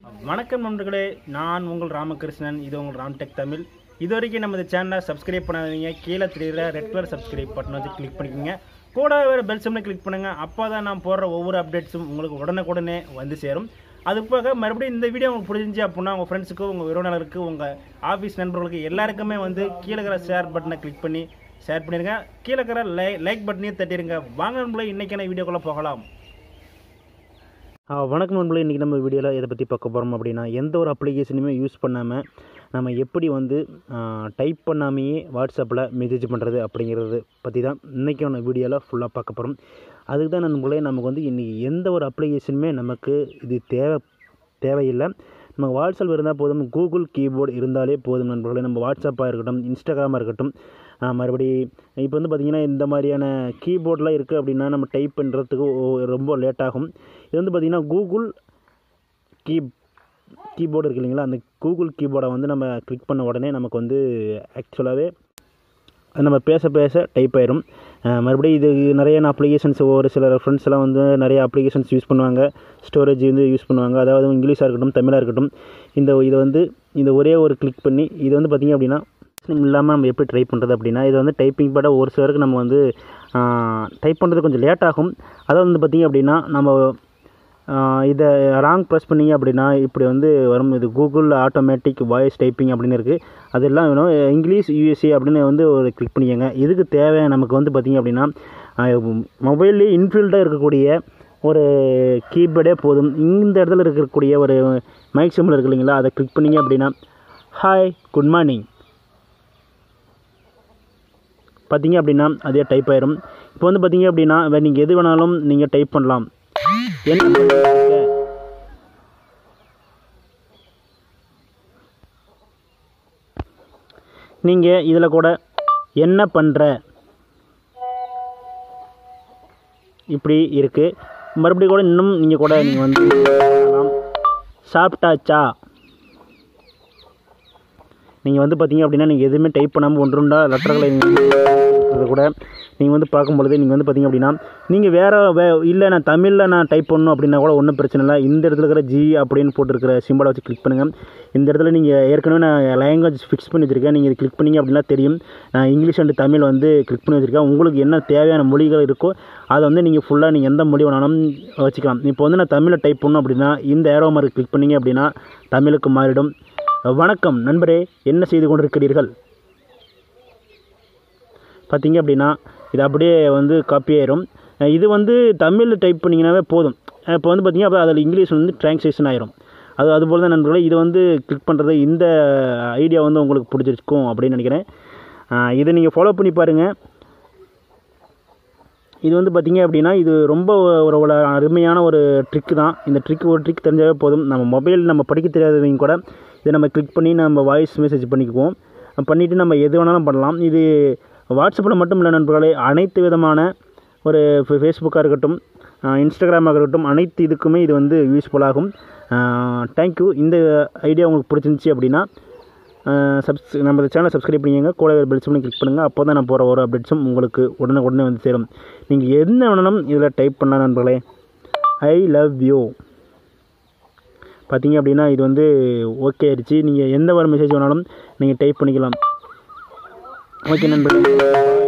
வணக்கம் நண்பர்களே நான் உங்கள் ராமகிருஷ்ணன் இது உங்கள் ராம்டெக் தமிழ் இது வரைக்கும் நம்ம சேனலை சப்ஸ்கிரைப் பண்ணாதீங்க கீழே தெரியுற ரெட் கலர் சப்ஸ்கிரைப் பட்டன் வந்து கிளிக் பண்ணிக்கோங்க கூட வேறு பெல் சிம்மில் கிளிக் பண்ணுங்கள் அப்போ தான் நான் போடுற ஒவ்வொரு அப்டேட்ஸும் உங்களுக்கு உடனுக்குடனே வந்து சேரும் அது போக மறுபடியும் இந்த வீடியோ உங்களுக்கு பிடிச்சிருந்துச்சு அப்படின்னா உங்கள் ஃப்ரெண்ட்ஸுக்கு உங்கள் உறவினருக்கு உங்கள் ஆஃபீஸ் நண்பர்களுக்கு எல்லாருக்குமே வந்து கீழே இருக்கிற ஷேர் பட்டனை கிளிக் பண்ணி ஷேர் பண்ணிடுங்க கீழே இருக்கிற லை லைக் பட்டனையும் தட்டிடுங்க வாங்க நண்பர்களே இன்றைக்கான வீடியோக்குள்ளே போகலாம் ஆ, வணக்கம் நண்பர்களே இன்றைக்கி நம்ம வீடியோவில் எதை பற்றி பார்க்க போகிறோம் அப்படின்னா எந்த ஒரு அப்ளிகேஷனுமே யூஸ் பண்ணாமல் நம்ம எப்படி வந்து டைப் பண்ணாமையே வாட்ஸ்அப்பில் மெசேஜ் பண்ணுறது அப்படிங்கிறது பற்றி தான் இன்றைக்கான வீடியோவில் ஃபுல்லாக பார்க்க போகிறோம் அதுக்கு தான் நண்பர்களே நமக்கு வந்து இன்றைக்கி எந்த ஒரு அப்ளிகேஷனுமே நமக்கு இது தேவை தேவையில்லை நம்ம வாட்ஸ்அப் இருந்தால் போதும் கூகுள் கீபோர்டு இருந்தாலே போதும் நண்பர்களே நம்ம வாட்ஸ்அப்பாக இருக்கட்டும் இன்ஸ்டாகிராமாக இருக்கட்டும் ஆ, மறுபடி இப்போ வந்து பார்த்திங்கன்னா இந்த மாதிரியான கீபோர்டெலாம் இருக்குது அப்படின்னா நம்ம டைப் பண்ணுறதுக்கு ஒ- ரொம்ப லேட் ஆகும் இது வந்து பார்த்திங்கன்னா கூகுள் கீ கீபோர்டு இருக்கு இல்லைங்களா அந்த கூகுள் கீபோர்டை வந்து நம்ம கிளிக் பண்ண உடனே நமக்கு வந்து ஆக்சுவலாகவே அது நம்ம பேச பேச டைப் ஆயிரும் அஹ் மறுபடியும் இது நிறைய அப்ளிகேஷன்ஸ் ஒரு சில ஃப்ரெண்ட்ஸ் எல்லாம் வந்து நிறைய அப்ளிகேஷன்ஸ் யூஸ் பண்ணுவாங்க ஸ்டோரேஜ் வந்து யூஸ் பண்ணுவாங்க அதாவது இங்கிலீஷாக இருக்கட்டும் தமிழாக இருக்கட்டும் இந்த இதை வந்து இந்த ஒரே ஒரு கிளிக் பண்ணி இது வந்து பார்த்திங்க அப்படின்னா இல்லாமல் நம்ம எப்படி ட்ரை பண்ணுறது அப்படின்னா இது வந்து டைப்பிங் பட ஒரு சிலருக்கு நம்ம வந்து டைப் பண்ணுறது கொஞ்சம் லேட் ஆகும் அதாவது வந்து பார்த்திங்க அப்படின்னா நம்ம ஆஹ் இதை ராங் ப்ரெஸ் பண்ணீங்க அப்படின்னா இப்படி வந்து வரும் இது கூகுள் ஆட்டோமேட்டிக் வாய்ஸ் டைப்பிங் அப்படின்னு இருக்குது அதெல்லாம் வேணும் இங்கிலீஷ் யூஎஸ்ஏ அப்படின்னு வந்து ஒரு கிளிக் பண்ணிக்கோங்க இதுக்கு தேவை நமக்கு வந்து பார்த்திங்க அப்படின்னா மொபைல்லே இன்ஃபில்டாக இருக்கக்கூடிய ஒரு கீபோர்டே போதும் இந்த இடத்துல இருக்கக்கூடிய ஒரு மைக் சிம்பிள் இருக்கு இல்லைங்களா அதை கிளிக் பண்ணீங்க அப்படின்னா ஹாய் குட் மார்னிங் பார்த்தீங்க அப்படின்னா அதே டைப் ஆயிரும் இப்போ வந்து பார்த்தீங்க அப்படின்னா நீங்கள் எது வேணாலும் நீங்கள் டைப் பண்ணலாம் என்ன பண்ணிட்டு இருக்க? நீங்கள் இதில் கூட என்ன பண்ணுற இப்படி இருக்குது மறுபடியும் கூட இன்னும் நீங்கள் கூட நீங்கள் வந்து பண்ணலாம். சாப்பிட்டாச்சா நீங்கள் வந்து பார்த்தீங்க அப்படின்னா நீங்கள் எதுவுமே டைப் பண்ணாமல் ஒன்றுண்டா லெட்டர்களை இருக்கிறத கூட நீங்கள் வந்து பார்க்கும்பொழுது நீங்கள் வந்து பார்த்தீங்க அப்படின்னா நீங்கள் வேறு வே இல்லை நான் தமிழில் நான் டைப் பண்ணணும் அப்படின்னா கூட ஒன்றும் பிரச்சனை இல்லை இந்த இடத்துல இருக்கிற ஜி அப்படின்னு போட்டிருக்கிற சிம்பிளை வச்சு கிளிக் பண்ணுங்கள் இந்த இடத்துல நீங்கள் ஏற்கனவே நான் லாங்குவேஜ் ஃபிக்ஸ் பண்ணி வச்சுருக்கேன் நீங்கள் கிளிக் பண்ணீங்க அப்படின்னா தெரியும் நான் இங்கிலீஷ் அண்ட் தமிழ் வந்து கிளிக் பண்ணி வச்சுருக்கேன் உங்களுக்கு என்ன தேவையான மொழிகள் இருக்கோ அதை வந்து நீங்கள் ஃபுல்லாக நீங்கள் எந்த மொழி வேணாலும் வச்சுக்கலாம் இப்போ வந்து நான் தமிழில் டைப் பண்ணணும் அப்படின்னா இந்த ஏரோ மாதிரி கிளிக் பண்ணீங்க அப்படின்னா தமிழுக்கு மாறிடும் வணக்கம் நண்பரே என்ன செய்து கொண்டிருக்கிறீர்கள் பார்த்தீங்க அப்படின்னா இது அப்படியே வந்து காப்பி ஆயிரும் அஹ் இது வந்து தமிழில் டைப் பண்ணிங்கனாவே போதும் அஹ் இப்போ வந்து பார்த்தீங்கன்னா அப்போ அதில் இங்கிலீஷ் வந்து ட்ரான்ஸ்லேஷன் ஆயிரும் அது அதுபோல் தான் நண்பர்களே இது வந்து கிளிக் பண்ணுறது இந்த ஐடியா வந்து உங்களுக்கு பிடிச்சிருக்கும் அப்படின்னு நினைக்கிறேன் அஹ் இதை நீங்கள் ஃபாலோ பண்ணி பாருங்கள் இது வந்து பார்த்தீங்க அப்படின்னா இது ரொம்ப ஒரு ஒரு அருமையான ஒரு ட்ரிக் தான் இந்த ட்ரிக் ஒரு ட்ரிக் தெரிஞ்சாவே போதும் நம்ம மொபைல் நம்ம படிக்க தெரியாதவங்க கூட இதை நம்ம கிளிக் பண்ணி நம்ம வாய்ஸ் மெசேஜ் பண்ணிக்குவோம் பண்ணிவிட்டு நம்ம எது வேணாலும் பண்ணலாம் இது வாட்ஸ்அப்பில் மட்டும் இல்லை நண்பர்களே அனைத்து விதமான ஒரு ஃபேஸ்புக்காக இருக்கட்டும் இன்ஸ்டாகிராமாக இருக்கட்டும் அனைத்து இதுக்குமே இது வந்து யூஸ்ஃபுல்லாகும் தேங்க்யூ இந்த ஐடியா உங்களுக்கு பிடிச்சிருந்துச்சி அப்படின்னா சப்ஸ் நம்ம சேனலை சப்ஸ்கிரைப் பண்ணிக்கங்க கூட பெல்ஸ் பண்ணி கிளிக் பண்ணுங்கள் அப்போ தான் நான் போகிற ஒரு அப்டேட்ஸும் உங்களுக்கு உடனே உடனே வந்து சேரும் நீங்கள் என்ன வேணாலும் இதில் டைப் பண்ணலாம் நண்பர்களே ஐ லவ் யூ பார்த்தீங்க அப்படின்னா இது வந்து ஓகே ஆயிடுச்சு நீங்கள் எந்த ஒரு மெசேஜ் வேணாலும் நீங்கள் டைப் பண்ணிக்கலாம் ஓகே நண்பர்களே